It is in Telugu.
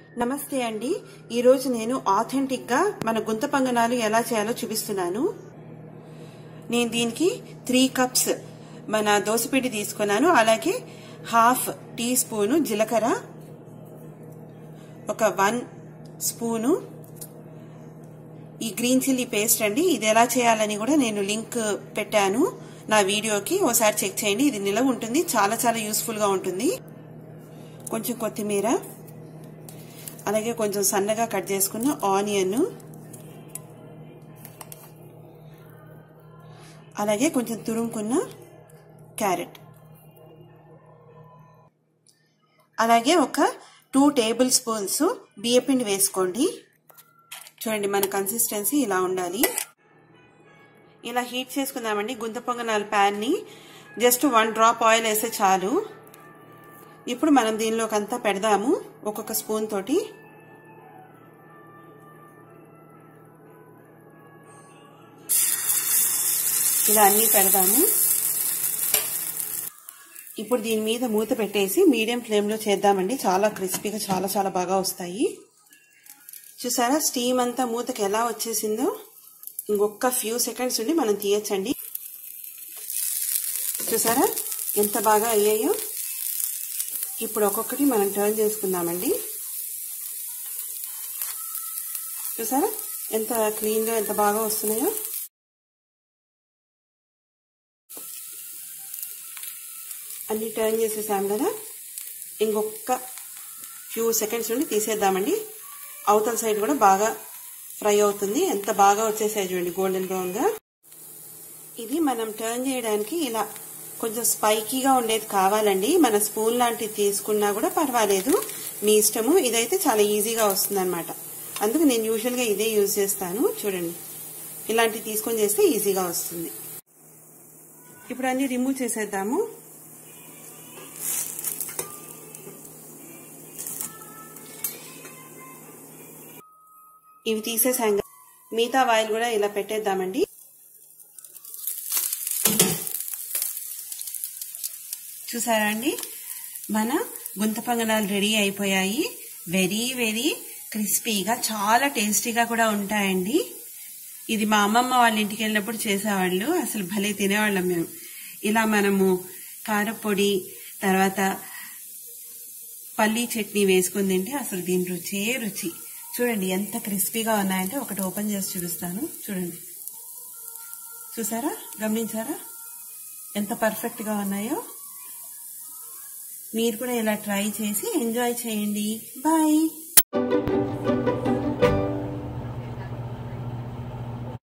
నమస్తే అండి ఈరోజు నేను ఆథెంటిక్ గా మన గుంత పొంగనాలు ఎలా చేయాలో చూపిస్తున్నాను నేను దీనికి త్రీ కప్స్ మన దోసపిండి తీసుకున్నాను అలాగే హాఫ్ టీ స్పూను జీలకర్ర ఒక వన్ స్పూను ఈ గ్రీన్ చిల్లీ పేస్ట్ అండి ఇది ఎలా చేయాలని కూడా నేను లింక్ పెట్టాను నా వీడియోకి ఒకసారి చెక్ చేయండి ఇది నిలవ ఉంటుంది చాలా చాలా యూస్ఫుల్ గా ఉంటుంది కొంచెం కొత్తిమీర అలాగే కొంచెం సన్నగా కట్ చేసుకున్న ఆనియన్ అలాగే కొంచెం తురుముకున్న క్యారెట్ అలాగే ఒక టూ టేబుల్ స్పూన్స్ బియ్యపిండి వేసుకోండి చూడండి మన కన్సిస్టెన్సీ ఇలా ఉండాలి ఇలా హీట్ చేసుకుందామండి గుంత పొంగనాల ప్యాన్ని జస్ట్ వన్ డ్రాప్ ఆయిల్ వేస్తే చాలు ఇప్పుడు మనం దీనిలోకి అంతా పెడదాము ఒక్కొక్క స్పూన్ తోటి ఇలా అన్నీ పెడదాము ఇప్పుడు దీని మీద మూత పెట్టేసి మీడియం ఫ్లేమ్లో చేద్దామండి చాలా క్రిస్పీగా చాలా చాలా బాగా వస్తాయి చూసారా స్టీమ్ అంతా మూతకి ఎలా వచ్చేసిందో ఇంకొక ఫ్యూ సెకండ్స్ ఉండి మనం తీయచ్చండి చూసారా ఎంత బాగా అయ్యాయో ఇప్పుడు ఒక్కొక్కటి మనం టర్న్ చేసుకుందామండి చూసారా ఎంత క్లీన్గా ఎంత బాగా వస్తున్నాయో అన్ని టర్న్ చేసేసాం కదా ఇంకొక ఫ్యూ సెకండ్స్ నుండి తీసేద్దామండి అవతల సైడ్ కూడా బాగా ఫ్రై అవుతుంది ఎంత బాగా వచ్చేసాయి చూడండి గోల్డెన్ బ్రౌన్గా ఇది మనం టర్న్ చేయడానికి ఇలా కొంచెం స్పైకీగా ఉండేది కావాలండి మన స్పూన్ లాంటిది తీసుకున్నా కూడా పర్వాలేదు మీ ఇష్టము ఇదైతే చాలా ఈజీగా వస్తుంది అనమాట అందుకు నేను యూజువల్గా ఇదే యూజ్ చేస్తాను చూడండి ఇలాంటివి తీసుకొని చేస్తే ఈజీగా వస్తుంది ఇప్పుడు అన్ని రిమూవ్ చేసేద్దాము ఇవి తీసేసాం మిగతా ఆయిల్ కూడా ఇలా పెట్టేద్దామండి చూసారా అండి మన గుంత పొంగనాలు రెడీ అయిపోయాయి వెరీ వెరీ క్రిస్పీగా చాలా టేస్టీగా కూడా ఉంటాయండి ఇది మా అమ్మమ్మ వాళ్ళ ఇంటికి వెళ్ళినప్పుడు చేసేవాళ్ళు అసలు భలే తినేవాళ్ళం మేము ఇలా మనము కారపొడి తర్వాత పల్లీ చట్నీ వేసుకుని తింటే అసలు దీని రుచే రుచి చూడండి ఎంత క్రిస్పీగా ఉన్నాయంటే ఒకటి ఓపెన్ చేసి చూపిస్తాను చూడండి చూసారా గమనించారా ఎంత పర్ఫెక్ట్గా ఉన్నాయో మీరు కూడా ఇలా ట్రై చేసి ఎంజాయ్ చేయండి బాయ్